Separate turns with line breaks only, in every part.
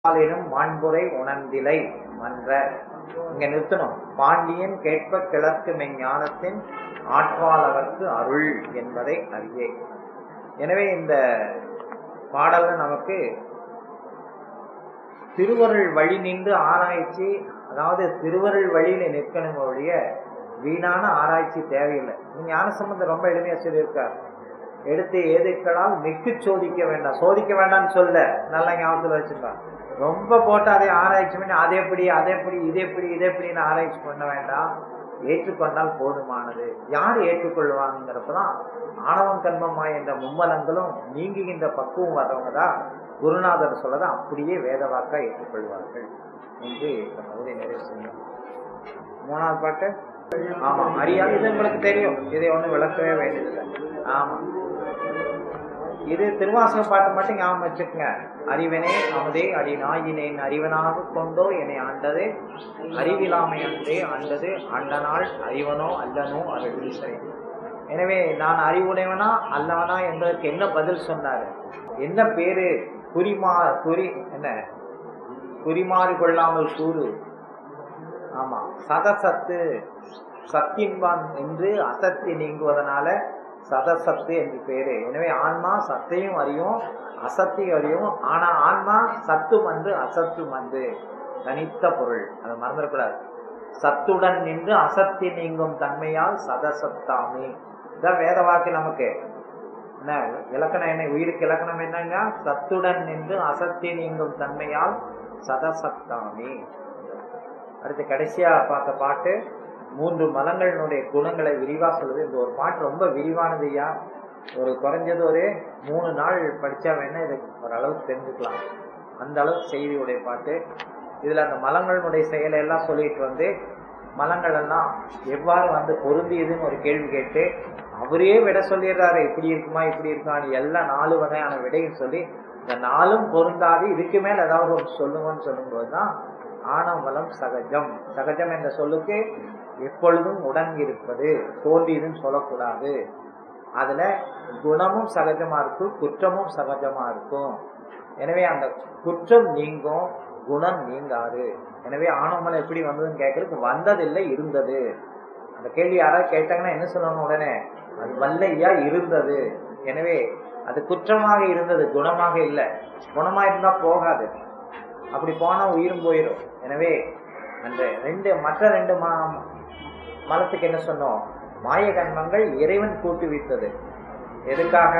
பாலினும் மாண்புரை உணர்ந்திலை மன்ற இங்க நிறுத்தணும் பாண்டியன் கேட்ப கிழக்கு மெஞ்ஞானத்தின் ஆட்பாளருக்கு அருள் என்பதை அறியே எனவே இந்த பாடல்ல நமக்கு திருவருள் வழி நின்று ஆராய்ச்சி அதாவது திருவருள் வழியில நிற்கணும் ஒழிய வீணான ஆராய்ச்சி தேவையில்லை ஞான சம்பந்தம் ரொம்ப எளிமையா சொல்லியிருக்கார் எடுத்து ஏதுக்களால் மிக்கு சோதிக்க வேண்டாம் சோதிக்க வேண்டாம்னு சொல்ல நல்லா ஞாபகத்தில் வச்சுருப்பான் ரொம்ப போட்டு அதை ஆராய்ச்சி பண்ணி அதை எப்படி அதை எப்படி இது எப்படி இது எப்படின்னு ஆராய்ச்சி பண்ண வேண்டாம் ஏற்றுக்கொண்டால் போதுமானது யார் ஏற்றுக்கொள்வாங்கிறப்பதான் ஆணவம் கண்மமா என்ற மும்மலங்களும் நீங்குகின்ற பக்குவம் வர்றவங்க தான் குருநாதர் சொல்லதை அப்படியே வேதவாக்கா ஏற்றுக்கொள்வார்கள் என்று இந்த பகுதி நிறைவு செய்யும் மூணாவது பாட்டு ஆமா அறியாது இது உங்களுக்கு தெரியும் இதை ஒன்றும் விளக்கவே வேண்டியதில்லை ஆமா இது திருவாசக பாட்டு மட்டும் ஞாபகம் வச்சுக்கோங்க அறிவனே அமுதே அடி நாயினேன் அறிவனாக கொண்டோ என்னை ஆண்டது அறிவிலாமை அன்றே ஆண்டது ஆண்டனால் அறிவனோ அல்லனோ அருள் எனவே நான் அறிவுடையவனா அல்லவனா என்பதற்கு என்ன பதில் சொன்னாரு என்ன பேரு குறிமா குறி என்ன குறிமாறு கொள்ளாமல் கூறு ஆமா சதசத்து சத்தின்பான் என்று அசத்தி நீங்குவதனால சதசத்து என்று பேரு எனவே ஆன்மா சத்தையும் அறியும் அசத்தையும் அறியும் ஆனா ஆன்மா சத்து மந்து அசத்து மந்து தனித்த பொருள் அதை மறந்துடக்கூடாது சத்துடன் நின்று அசத்தி நீங்கும் தன்மையால் சதசத்தாமே இதான் வேத வாக்கு நமக்கு என்ன இலக்கணம் என்ன உயிருக்கு இலக்கணம் என்னன்னா சத்துடன் நின்று அசத்தி நீங்கும் தன்மையால் சதசத்தாமே அடுத்து கடைசியா பார்த்த பாட்டு மூன்று மலங்களினுடைய குணங்களை விரிவா சொல்லுது இந்த ஒரு பாட்டு ரொம்ப விரிவானது ஐயா ஒரு குறைஞ்சது ஒரு மூணு நாள் படிச்சா வேணா இது ஓரளவுக்கு தெரிஞ்சுக்கலாம் அந்த அளவுக்கு செய்தியுடைய பாட்டு இதுல அந்த மலங்களினுடைய செயலை எல்லாம் சொல்லிட்டு வந்து மலங்கள் எல்லாம் எவ்வாறு வந்து பொருந்தியதுன்னு ஒரு கேள்வி கேட்டு அவரே விட சொல்லிடுறாரு இப்படி இருக்குமா இப்படி இருக்கான்னு எல்லா நாலு வகையான விடையும் சொல்லி இந்த நாளும் பொருந்தாது இதுக்கு மேல ஏதாவது ஒரு சொல்லுங்கன்னு சொல்லும்போது தான் ஆணவலம் சகஜம் சகஜம் என்ற சொல்லுக்கு எப்பொழுதும் உடன் இருப்பது தோன்றியதுன்னு சொல்லக்கூடாது அதுல குணமும் சகஜமா இருக்கும் குற்றமும் சகஜமா இருக்கும் எனவே அந்த குற்றம் நீங்கும் குணம் நீங்காது எனவே ஆணவமலம் எப்படி வந்ததுன்னு கேட்கறதுக்கு வந்ததில்லை இருந்தது அந்த கேள்வி யாராவது கேட்டாங்கன்னா என்ன சொல்லணும் உடனே அது வல்லையா இருந்தது எனவே அது குற்றமாக இருந்தது குணமாக இல்லை குணமா இருந்தா போகாது அப்படி போனா உயிரும் போயிடும் எனவே அந்த ரெண்டு மற்ற ரெண்டு மலத்துக்கு என்ன சொன்னோம் மாய கண்மங்கள் இறைவன் கூட்டுவித்தது எதுக்காக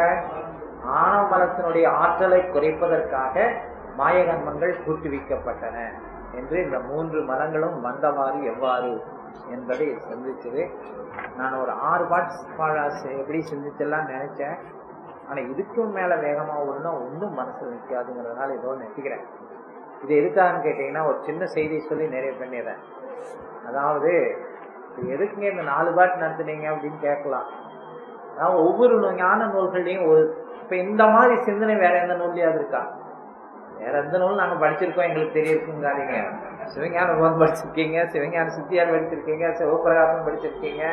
ஆணவ மலத்தினுடைய ஆற்றலை குறைப்பதற்காக மாய கண்மங்கள் கூட்டுவிக்கப்பட்டன என்று இந்த மூன்று மலங்களும் வந்தவாறு எவ்வாறு என்பதை சிந்திச்சது நான் ஒரு ஆறு பாட்ஸ் எப்படி சிந்திச்செல்லாம் நினைச்சேன் ஆனா இதுக்கும் மேல வேகமா ஓடுனா ஒன்றும் மனசுல நிற்காதுங்கிறதுனால ஏதோ நினைக்கிறேன் இது எதுக்காகன்னு கேட்டீங்கன்னா ஒரு சின்ன செய்தி சொல்லி நிறைய பண்ணிடுறேன் அதாவது எதுக்குங்க இந்த நாலு பாட்டு நடத்துனீங்க அப்படின்னு கேட்கலாம் அதாவது ஒவ்வொரு ஞான நூல்கள்லையும் ஒரு இப்ப இந்த மாதிரி சிந்தனை வேற எந்த நூல்லையாவது இருக்கா வேற எந்த நூல் நாங்க படிச்சிருக்கோம் எங்களுக்கு தெரியிருக்குங்காதீங்க சிவஞான போதம் படிச்சிருக்கீங்க சிவஞான சித்தியார் படிச்சிருக்கீங்க சிவபிரகாசம் படிச்சிருக்கீங்க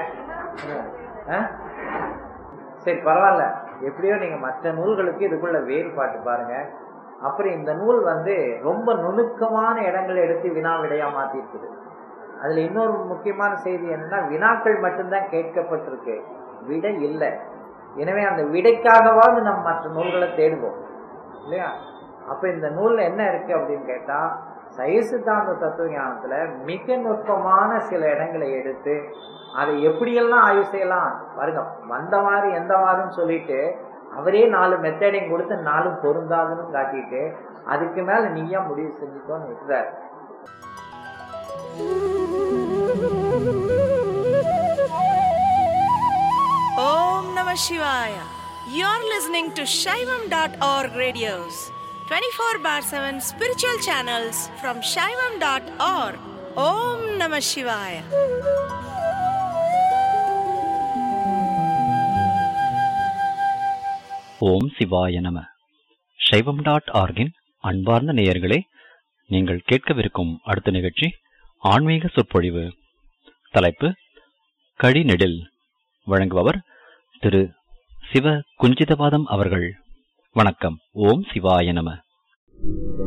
சரி பரவாயில்ல எப்படியோ நீங்க மற்ற நூல்களுக்கு இதுக்குள்ள வேறுபாட்டு பாருங்க அப்புறம் இந்த நூல் வந்து ரொம்ப நுணுக்கமான இடங்களை எடுத்து வினா விடையா மாத்திருக்குது அதுல இன்னொரு முக்கியமான செய்தி என்னன்னா வினாக்கள் மட்டும்தான் கேட்கப்பட்டிருக்கு விடை இல்லை எனவே அந்த விடைக்காகவாவது நம்ம மற்ற நூல்களை தேடுவோம் இல்லையா அப்ப இந்த நூல்ல என்ன இருக்கு அப்படின்னு கேட்டா சைவ சித்தாந்த தத்துவ ஞானத்துல மிக நுட்பமான சில இடங்களை எடுத்து அதை எப்படியெல்லாம் ஆய்வு செய்யலாம் பாருங்க வந்த மாதிரி எந்த மாதிரின்னு சொல்லிட்டு அவரே நாலு மெத்தடையும் கொடுத்து நாலும் பொருந்தாதுன்னு காட்டிட்டு அதுக்கு மேல நீயா முடிவு செஞ்சுக்கோன்னு விட்டுறாரு
ஓம் நம சிவாய you're listening to Saivam dot org radios twenty four by seven spiritual channels from Saivam dot org ஓம் நம சிவாய
ஓம் சிவாய நம சைவம் டாட் ஆர்கின் அன்பார்ந்த நேயர்களே நீங்கள் கேட்கவிருக்கும் அடுத்த நிகழ்ச்சி ஆன்மீக சொற்பொழிவு தலைப்பு கடிநெடில் வழங்குபவர் திரு சிவ குஞ்சிதபாதம் அவர்கள் வணக்கம் ஓம் சிவாய நம